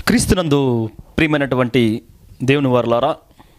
క్రీస్తునందు ప్రియమైనటువంటి దేవుని వారులారా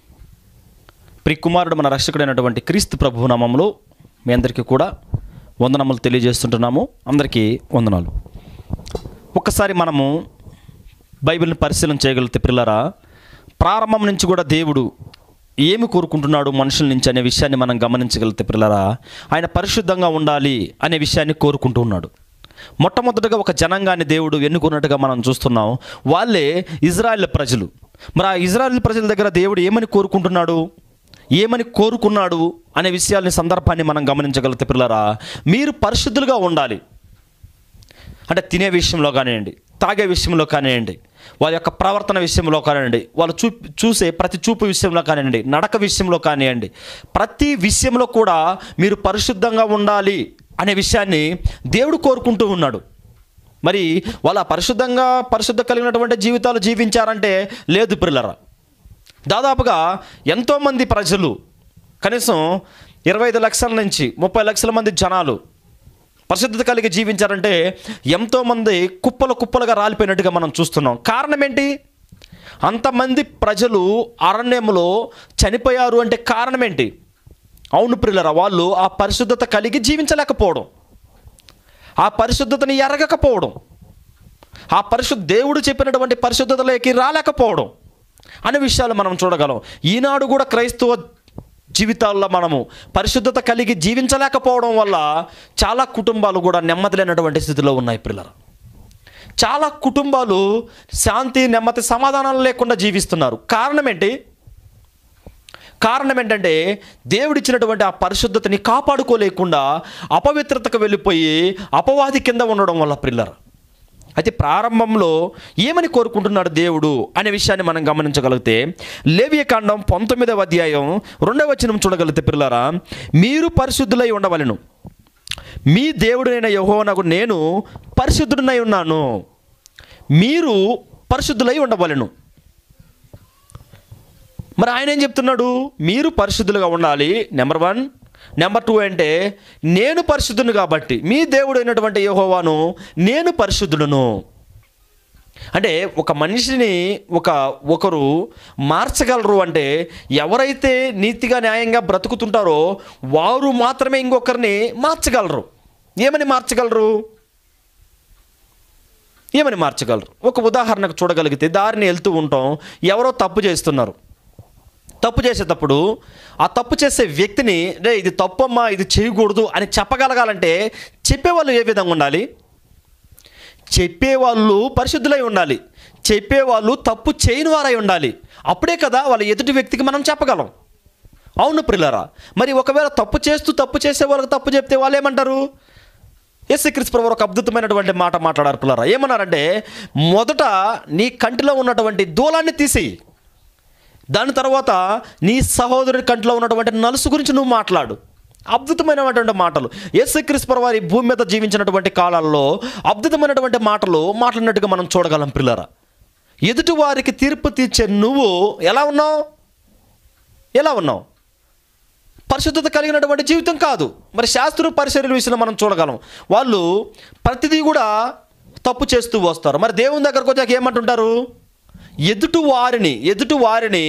ప్రియ కుమారుడు మన రక్షకుడైనటువంటి క్రీస్తు ప్రభు నామంలో మీ అందరికీ కూడా వందనములు తెలియజేస్తుంటున్నాము అందరికీ వందనాలు ఒక్కసారి మనము బైబిల్ని పరిశీలన చేయగలిగితే పిల్లరా ప్రారంభం నుంచి కూడా దేవుడు ఏమి కోరుకుంటున్నాడు మనుషుల నుంచి అనే విషయాన్ని మనం గమనించగలిగితే పిల్లరా ఆయన పరిశుద్ధంగా ఉండాలి అనే విషయాన్ని కోరుకుంటూ ఉన్నాడు మొట్టమొదటిగా ఒక జనాంగాన్ని దేవుడు ఎన్నుకున్నట్టుగా మనం చూస్తున్నాం వాళ్ళే ఇజ్రాయెల్ ప్రజలు మరి ఆ ఇజ్రాయెల్ ప్రజల దగ్గర దేవుడు ఏమని కోరుకుంటున్నాడు ఏమని కోరుకున్నాడు అనే విషయాల్ని సందర్భాన్ని మనం గమనించగలిగితే పిల్లరా మీరు పరిశుద్ధులుగా ఉండాలి అంటే తినే విషయంలో కానివ్వండి తాగే విషయంలో కానివ్వండి వాళ్ళ యొక్క ప్రవర్తన విషయంలో కానివ్వండి వాళ్ళు చూ చూసే ప్రతి చూపు విషయంలో కానివ్వండి నడక విషయంలో కానివ్వండి ప్రతి విషయంలో కూడా మీరు పరిశుద్ధంగా ఉండాలి అనే విషయాన్ని దేవుడు కోరుకుంటూ ఉన్నాడు మరి వాళ్ళ పరిశుద్ధంగా పరిశుద్ధ కలిగినటువంటి జీవితాలు జీవించారంటే లేదు పిల్లరా దాదాపుగా ఎంతోమంది ప్రజలు కనీసం ఇరవై ఐదు లక్షల నుంచి ముప్పై లక్షల మంది జనాలు పరిశుద్ధత కలిగి జీవించారంటే ఎంతోమంది కుప్పలు కుప్పలుగా రాలిపోయినట్టుగా మనం చూస్తున్నాం కారణం ఏంటి అంతమంది ప్రజలు అరణ్యంలో చనిపోయారు అంటే కారణం ఏంటి అవును ప్రియులరా వాళ్ళు ఆ పరిశుద్ధత కలిగి జీవించలేకపోవడం ఆ పరిశుద్ధతని ఎరగకపోవడం ఆ పరిశుద్ధ దేవుడు చెప్పినటువంటి పరిశుద్ధతలోకి రాలేకపోవడం అనే విషయాలు మనం చూడగలం ఈనాడు కూడా క్రైస్తవ జీవితాల్లో మనము పరిశుద్ధత కలిగి జీవించలేకపోవడం వల్ల చాలా కుటుంబాలు కూడా నెమ్మది లేనటువంటి స్థితిలో ఉన్నాయి పిల్లలు చాలా కుటుంబాలు శాంతి నెమ్మది సమాధానాలు లేకుండా జీవిస్తున్నారు కారణం ఏంటి కారణం ఏంటంటే దేవుడిచ్చినటువంటి ఆ పరిశుద్ధతని కాపాడుకోలేకుండా అపవిత్రతకు వెళ్ళిపోయి అపవాది కింద ఉండడం వల్ల పిల్లలు అయితే ప్రారంభంలో ఏమని కోరుకుంటున్నాడు దేవుడు అనే విషయాన్ని మనం గమనించగలిగితే లేవియ కాండం పంతొమ్మిదవ అధ్యాయం రెండవ వచనం చూడగలిగితే పిల్లరా మీరు పరిశుద్ధులై ఉండవలను మీ దేవుడైన యహోనకు నేను పరిశుద్ధుడినై ఉన్నాను మీరు పరిశుద్ధులై ఉండవలను మరి ఆయన ఏం చెప్తున్నాడు మీరు పరిశుద్ధులుగా ఉండాలి నెంబర్ వన్ నెంబర్ టూ అంటే నేను పరిశుద్ధుని కాబట్టి మీ దేవుడు అయినటువంటి యహోవాను నేను పరిశుద్ధుడును అంటే ఒక మనిషిని ఒక ఒకరు మార్చగలరు అంటే ఎవరైతే నీతిగా న్యాయంగా బ్రతుకుతుంటారో వారు మాత్రమే ఇంకొకరిని మార్చగలరు ఏమని మార్చగలరు ఏమని మార్చగలరు ఒక ఉదాహరణకు చూడగలిగితే దారిని వెళ్తూ ఉంటాం ఎవరో తప్పు చేస్తున్నారు తప్పు చేసేటప్పుడు ఆ తప్పు చేసే వ్యక్తిని రే ఇది తప్పమ్మా ఇది చేయకూడదు అని చెప్పగలగాలంటే చెప్పేవాళ్ళు ఏ విధంగా ఉండాలి చెప్పేవాళ్ళు పరిశుద్ధులై ఉండాలి చెప్పేవాళ్ళు తప్పు చేయని వారై ఉండాలి అప్పుడే కదా వాళ్ళ ఎదుటి వ్యక్తికి మనం చెప్పగలం అవును ప్రిల్లరా మరి ఒకవేళ తప్పు చేస్తూ తప్పు చేసే వాళ్ళకి తప్పు చెప్తే వాళ్ళు ఏమంటారు ఎస్సి క్రిస్ప్రభు ఒక అద్భుతమైనటువంటి మాట మాట్లాడారు పిల్లరా ఏమన్నారంటే మొదట నీ కంటిలో ఉన్నటువంటి దూలాన్ని తీసేయి దాని తర్వాత నీ సహోదరుడి కంట్లో ఉన్నటువంటి నలుసు గురించి నువ్వు మాట్లాడు అద్భుతమైనటువంటి మాటలు యేసుక్రీస్తు వారి భూమి మీద జీవించినటువంటి కాలాల్లో అద్భుతమైనటువంటి మాటలు మాట్లాడినట్టుగా మనం చూడగలం పిల్లరా ఎదుటి వారికి తీర్పు తీర్చే నువ్వు ఎలా ఉన్నావు ఎలా ఉన్నావు పరిశుద్ధత కలిగినటువంటి జీవితం కాదు మరి శాస్త్ర పరిశీలన విషయంలో మనం చూడగలం వాళ్ళు ప్రతిదీ కూడా తప్పు చేస్తూ వస్తారు మరి దేవుని దగ్గరకు వచ్చాక ఏమంటుంటారు ఎదుటి వారిని ఎదుటి వారిని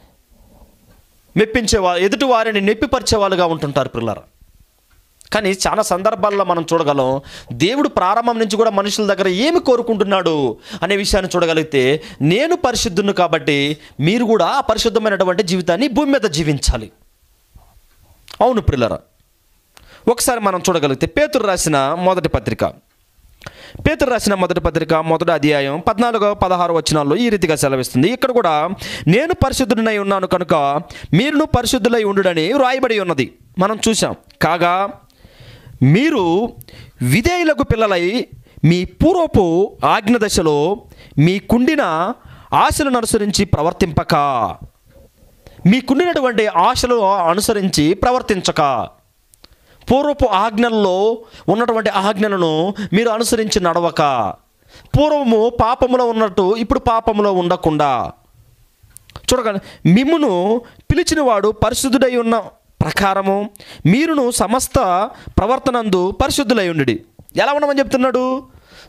మెప్పించేవా ఎదుటి వారిని నెప్పిపరిచే వాళ్ళుగా ఉంటుంటారు పిల్లలు కానీ చాలా సందర్భాల్లో మనం చూడగలం దేవుడు ప్రారంభం నుంచి కూడా మనుషుల దగ్గర ఏమి కోరుకుంటున్నాడు అనే విషయాన్ని చూడగలిగితే నేను పరిశుద్ధును కాబట్టి మీరు కూడా ఆ పరిశుద్ధమైనటువంటి జీవితాన్ని భూమి మీద జీవించాలి అవును పిల్లరా ఒకసారి మనం చూడగలిగితే పేతురు రాసిన మొదటి పత్రిక పేతురు రాసిన మొదటి పత్రిక మొదటి అధ్యాయం పద్నాలుగో పదహారు వచనాల్లో ఈ రీతిగా సెలవిస్తుంది ఇక్కడ కూడా నేను పరిశుద్ధుడినై ఉన్నాను కనుక మీరును పరిశుద్ధులై ఉండుడని వ్రాయబడి ఉన్నది మనం చూసాం కాగా మీరు విధేయులకు పిల్లలై మీ పూర్వపు ఆజ్ఞ దశలో మీ కుండిన ఆశలను అనుసరించి ప్రవర్తింపక మీకుండినటువంటి ఆశలు అనుసరించి ప్రవర్తించక పూర్వపు ఆజ్ఞల్లో ఉన్నటువంటి ఆజ్ఞలను మీరు అనుసరించి నడవక పూర్వము పాపములో ఉన్నట్టు ఇప్పుడు పాపములో ఉండకుండా చూడగండి మిమ్మును పిలిచినవాడు పరిశుద్ధుడై ఉన్న ప్రకారము మీరును సమస్త ప్రవర్తనందు పరిశుద్ధులై ఉండి ఎలా ఉండమని చెప్తున్నాడు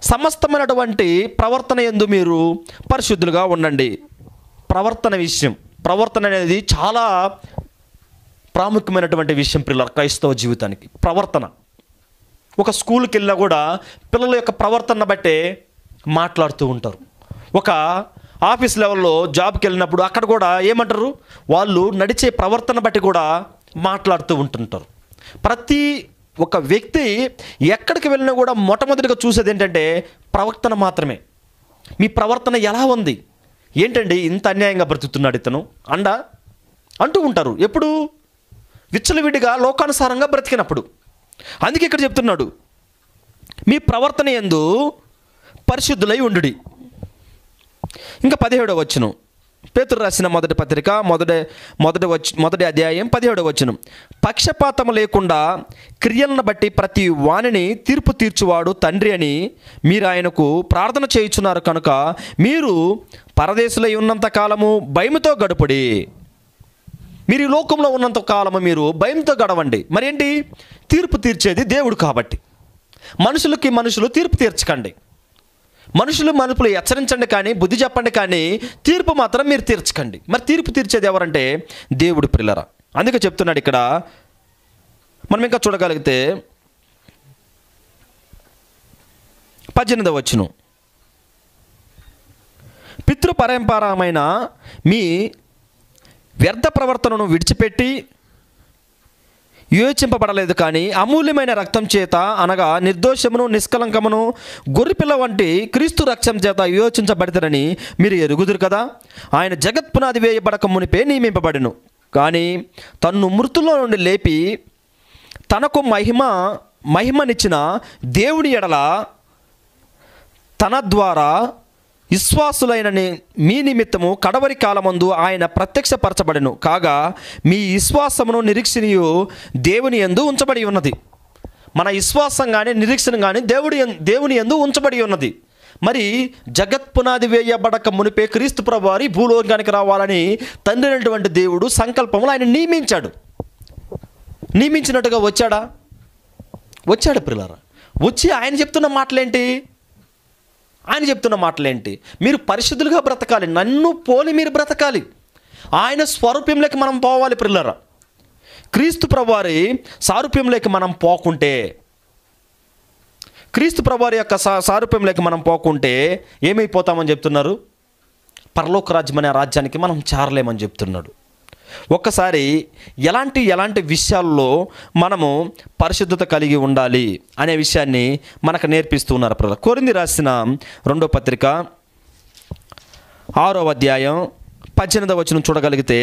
సమస్తమైనటువంటి ప్రవర్తన ఎందు మీరు పరిశుద్ధులుగా ఉండండి ప్రవర్తన విషయం ప్రవర్తన అనేది చాలా ప్రాముఖ్యమైనటువంటి విషయం పిల్లల క్రైస్తవ జీవితానికి ప్రవర్తన ఒక స్కూల్కి వెళ్ళినా కూడా పిల్లల యొక్క ప్రవర్తన బట్టే మాట్లాడుతూ ఉంటారు ఒక ఆఫీస్ లెవెల్లో జాబ్కి వెళ్ళినప్పుడు అక్కడ కూడా ఏమంటారు వాళ్ళు నడిచే ప్రవర్తన బట్టి కూడా మాట్లాడుతూ ఉంటుంటారు ప్రతి ఒక వ్యక్తి ఎక్కడికి వెళ్ళినా కూడా మొట్టమొదటిగా చూసేది ఏంటంటే ప్రవర్తన మాత్రమే మీ ప్రవర్తన ఎలా ఉంది ఏంటండి ఇంత అన్యాయంగా బ్రతుకుతున్నాడు ఇతను అండ అంటూ ఉంటారు ఎప్పుడు విచ్చలవిడిగా లోకానుసారంగా బ్రతికినప్పుడు అందుకే ఇక్కడ చెప్తున్నాడు మీ ప్రవర్తన ఎందు పరిశుద్ధులై ఉండుడి ఇంకా పదిహేడవ వచ్చును పేతురు రాసిన మొదటి పత్రిక మొదటి మొదటి వచ్చి మొదటి అధ్యాయం పదిహేడవ వచ్చును పక్షపాతం లేకుండా క్రియలను బట్టి ప్రతి వాణిని తీర్పు తీర్చువాడు తండ్రి అని మీరు ఆయనకు ప్రార్థన చేయుచున్నారు కనుక మీరు పరదేశులై ఉన్నంత కాలము భయముతో గడుపుడి మీరు ఈ లోకంలో ఉన్నంత కాలము మీరు భయంతో గడవండి మరేంటి తీర్పు తీర్చేది దేవుడు కాబట్టి మనుషులకి మనుషులు తీర్పు తీర్చకండి మనుషులు మనుపులు హెచ్చరించండి కానీ బుద్ధి చెప్పండి కానీ తీర్పు మాత్రం మీరు తీర్చకండి మరి తీర్పు తీర్చేది ఎవరంటే దేవుడు పిల్లరా అందుకే చెప్తున్నాడు ఇక్కడ మనం ఇంకా చూడగలిగితే పద్దెనిమిదవ వచ్చును పితృపరంపరమైన మీ వ్యర్థ ప్రవర్తనను విడిచిపెట్టి యోచింపబడలేదు కానీ అమూల్యమైన రక్తం చేత అనగా నిర్దోషమును నిష్కలంకమును గొర్రెపిల్ల వంటి క్రీస్తు రక్తం చేత వియోచించబడతారని మీరు ఎరుగుదురు కదా ఆయన జగత్ పునాది వేయబడక మునిపే నియమింపబడిను కానీ తన్ను మృతుల్లో నుండి లేపి తనకు మహిమ మహిమనిచ్చిన దేవుని ఎడల తన ద్వారా విశ్వాసులైన ని- మీ నిమిత్తము కడవరి కాలమందు ఆయన ప్రత్యక్షపరచబడెను కాగా మీ విశ్వాసమును నిరీక్షణయు దేవుని యందు ఉంచబడి ఉన్నది మన విశ్వాసం కానీ నిరీక్షణ కానీ దేవుడి యం- దేవుని యందు ఉంచబడి ఉన్నది మరి జగత్ పునాది వేయబడక మునిపే క్రీస్తు ప్రభు వారి భూలోకానికి రావాలని తండ్రి అయినటువంటి దేవుడు సంకల్పములు ఆయన నియమించాడు నియమించినట్టుగా వచ్చాడా వచ్చాడు పిల్లరా వచ్చి ఆయన చెప్తున్న మాటలేంటి ఆయన చెప్తున్న మాటలేంటి మీరు పరిశుద్ధులుగా బ్రతకాలి నన్ను పోలి మీరు బ్రతకాలి ఆయన స్వరూప్యంలోకి మనం పోవాలి పిల్లరా క్రీస్తు ప్రభువారి సారూప్యంలోకి మనం పోకుంటే క్రీస్తు ప్రభువారి యొక్క సా సారూప్యంలోకి మనం పోకుంటే ఏమైపోతామని చెప్తున్నారు పరలోక రాజ్యం అనే రాజ్యానికి మనం చేరలేమని చెప్తున్నాడు ఒక్కసారి ఎలాంటి ఎలాంటి విషయాల్లో మనము పరిశుద్ధత కలిగి ఉండాలి అనే విషయాన్ని మనకు నేర్పిస్తూ ఉన్నారు ప్రజలు కోరింది రాసిన రెండో పత్రిక ఆరో అధ్యాయం పద్దెనిమిదవ వచనం చూడగలిగితే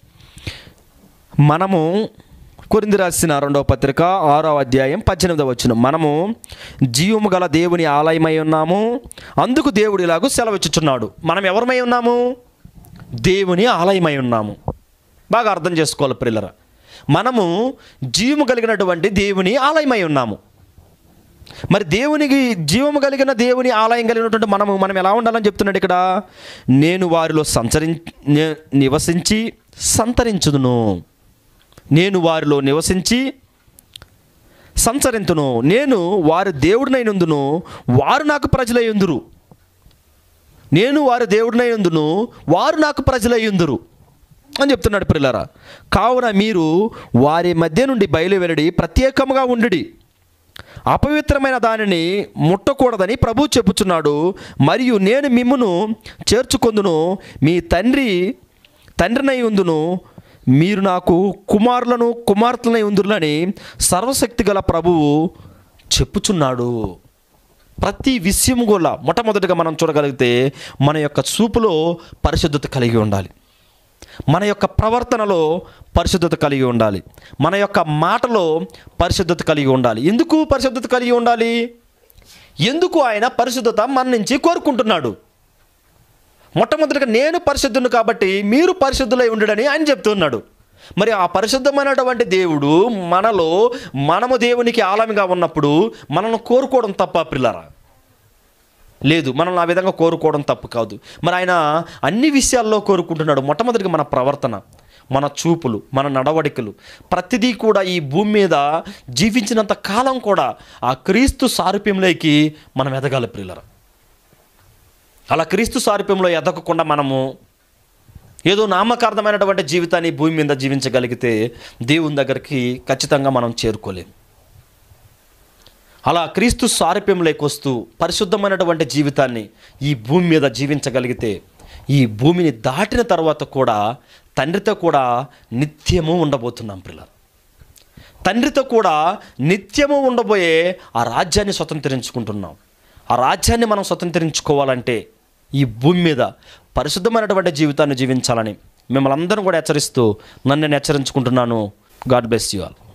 మనము కొరింది రాసిన రెండవ పత్రిక ఆరో అధ్యాయం పద్దెనిమిదవ వచనం మనము జీవము గల దేవుని ఆలయమై ఉన్నాము అందుకు దేవుడు ఇలాగూ సెలవిచ్చుచున్నాడు మనం ఎవరమై ఉన్నాము దేవుని ఆలయమై ఉన్నాము బాగా అర్థం చేసుకోవాలి పిల్లరా మనము జీవము కలిగినటువంటి దేవుని ఆలయమై ఉన్నాము మరి దేవునికి జీవము కలిగిన దేవుని ఆలయం కలిగినటువంటి మనము మనం ఎలా ఉండాలని చెప్తున్నాడు ఇక్కడ నేను వారిలో సంచరి నే- నివసించి సంతరించుదును నేను వారిలో నివసించి సంచరింతును నేను వారి దేవుడినైనందును వారు నాకు ప్రజలయ్యుందురు నేను వారి దేవుడినైనందును వారు నాకు ప్రజలయ్యుందురు అని చెప్తున్నాడు పిల్లరా కావున మీరు వారి మధ్య నుండి బయలువెరడి ప్రత్యేకముగా ఉండుడి అపవిత్రమైన దానిని ముట్టకూడదని ప్రభు చెప్పుచున్నాడు మరియు నేను మిమ్మును చేర్చుకొందును మీ తండ్రి తండ్రినై ఉందును మీరు నాకు కుమారులను కుమార్తెలనై ఉందురులని సర్వశక్తి గల ప్రభువు చెప్పుచున్నాడు ప్రతి విషయం కూడా మొట్టమొదటిగా మనం చూడగలిగితే మన యొక్క చూపులో పరిశుద్ధత కలిగి ఉండాలి మన యొక్క ప్రవర్తనలో పరిశుద్ధత కలిగి ఉండాలి మన యొక్క మాటలో పరిశుద్ధత కలిగి ఉండాలి ఎందుకు పరిశుద్ధత కలిగి ఉండాలి ఎందుకు ఆయన పరిశుద్ధత మన నుంచి కోరుకుంటున్నాడు మొట్టమొదటిగా నేను పరిశుద్ధుని కాబట్టి మీరు పరిశుద్ధులై ఉండడని ఆయన చెప్తున్నాడు మరి ఆ పరిశుద్ధమైనటువంటి దేవుడు మనలో మనము దేవునికి ఆలమిగా ఉన్నప్పుడు మనల్ని కోరుకోవడం తప్ప పిల్లరా లేదు మనం ఆ విధంగా కోరుకోవడం తప్పు కాదు మరి ఆయన అన్ని విషయాల్లో కోరుకుంటున్నాడు మొట్టమొదటిగా మన ప్రవర్తన మన చూపులు మన నడవడికలు ప్రతిదీ కూడా ఈ భూమి మీద జీవించినంత కాలం కూడా ఆ క్రీస్తు సారూప్యంలోకి మనం ఎదగాలి ప్రియులరా అలా క్రీస్తు సారూప్యంలో ఎదగకుండా మనము ఏదో నామకార్థమైనటువంటి జీవితాన్ని ఈ భూమి మీద జీవించగలిగితే దేవుని దగ్గరికి ఖచ్చితంగా మనం చేరుకోలేం అలా క్రీస్తు సారూప్యంలోకి వస్తూ పరిశుద్ధమైనటువంటి జీవితాన్ని ఈ భూమి మీద జీవించగలిగితే ఈ భూమిని దాటిన తర్వాత కూడా తండ్రితో కూడా నిత్యము ఉండబోతున్నాం పిల్లలు తండ్రితో కూడా నిత్యము ఉండబోయే ఆ రాజ్యాన్ని స్వతంత్రించుకుంటున్నాం ఆ రాజ్యాన్ని మనం స్వతంత్రించుకోవాలంటే ఈ భూమి మీద పరిశుద్ధమైనటువంటి జీవితాన్ని జీవించాలని మిమ్మల్ని అందరూ కూడా హెచ్చరిస్తూ నన్ను నేను హెచ్చరించుకుంటున్నాను గాడ్ బెస్ యు ఆల్